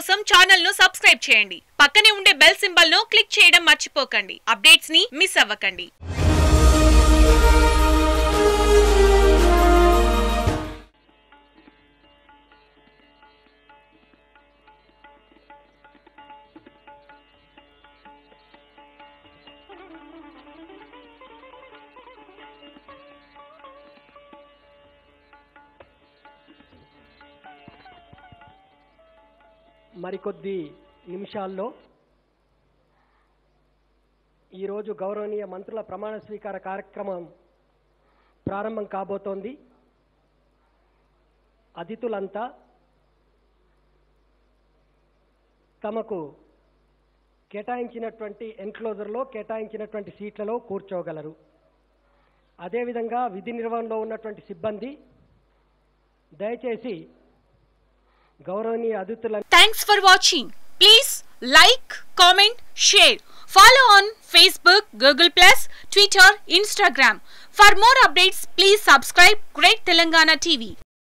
కోసం ఛానల్ ను సబ్స్క్రైబ్ చేయండి పక్కనే ఉండే బెల్ సింబల్ ను క్లిక్ చేయడం మర్చిపోకండి అప్డేట్స్ ని మిస్ అవ్వకండి మరికొద్ది నిమిషాల్లో ఈరోజు గౌరవనీయ మంత్రుల ప్రమాణ స్వీకార కార్యక్రమం ప్రారంభం కాబోతోంది అతిథులంతా తమకు కేటాయించినటువంటి ఎన్క్లోజర్లో కేటాయించినటువంటి సీట్లలో కూర్చోగలరు అదేవిధంగా విధి నిర్వహణలో ఉన్నటువంటి సిబ్బంది దయచేసి గౌరవనీయ అతిథుల Thanks for watching. Please like, comment, share. Follow on Facebook, Google Plus, Twitter, Instagram. For more updates, please subscribe Great Telangana TV.